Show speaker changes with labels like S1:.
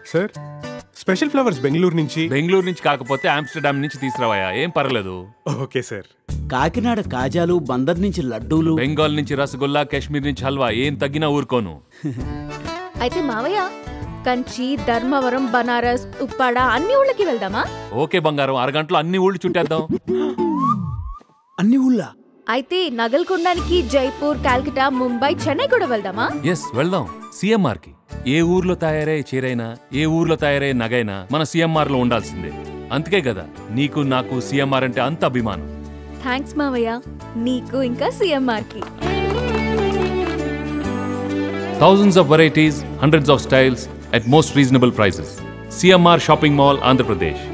S1: sir special flowers Bengaluru నుంచి
S2: బెంగళూరు నుంచి కాకపోతే ఆమ్స్టర్డామ్ నుంచి తీసుకురావయ్యా ఏం పర్లేదు
S1: ఓకే సార్
S3: కాకినాడ కాజాలు బందర్ నుంచి లడ్డూలు
S2: బెంగాల్ నుంచి రసగుల్లా కాశ్మీర్ నుంచి హల్వా ఏం తగ్గినా ఊరుకోను
S4: అయితే మావయ్య కంచి ధర్మవరం బనారస్ ఉప్పాడ అన్ని ఊళ్ళకి వెళ్దామా
S2: ఓకే బంగారం అరగంటలో అన్ని ఊళ్ళు చుట్టేద్దాం
S3: అన్ని ఊళ్ళ
S4: అయితే నగలు కొనడానికి జైపూర్ కాల్కటా ముంబై చెన్నై కూడా వెళ్దామా
S2: ఎస్ వెళ్దాం సిఎంఆర్ కి ఏ ఊర్లో తయారయ్యే చీరైనా ఏ ఊర్లో తయారయ్యే నగైనా మన సిఎంఆర్ లో ఉండాల్సిందే అందుకే కదా నీకు నాకు సిఎంఆర్ అంటే అంత అభిమానం
S4: థ్యాంక్స్ మావయ్య నీకు ఇంకా సిఎంఆర్ కి
S2: thousands of varieties hundreds of styles at most reasonable prices CMR shopping mall Andhra Pradesh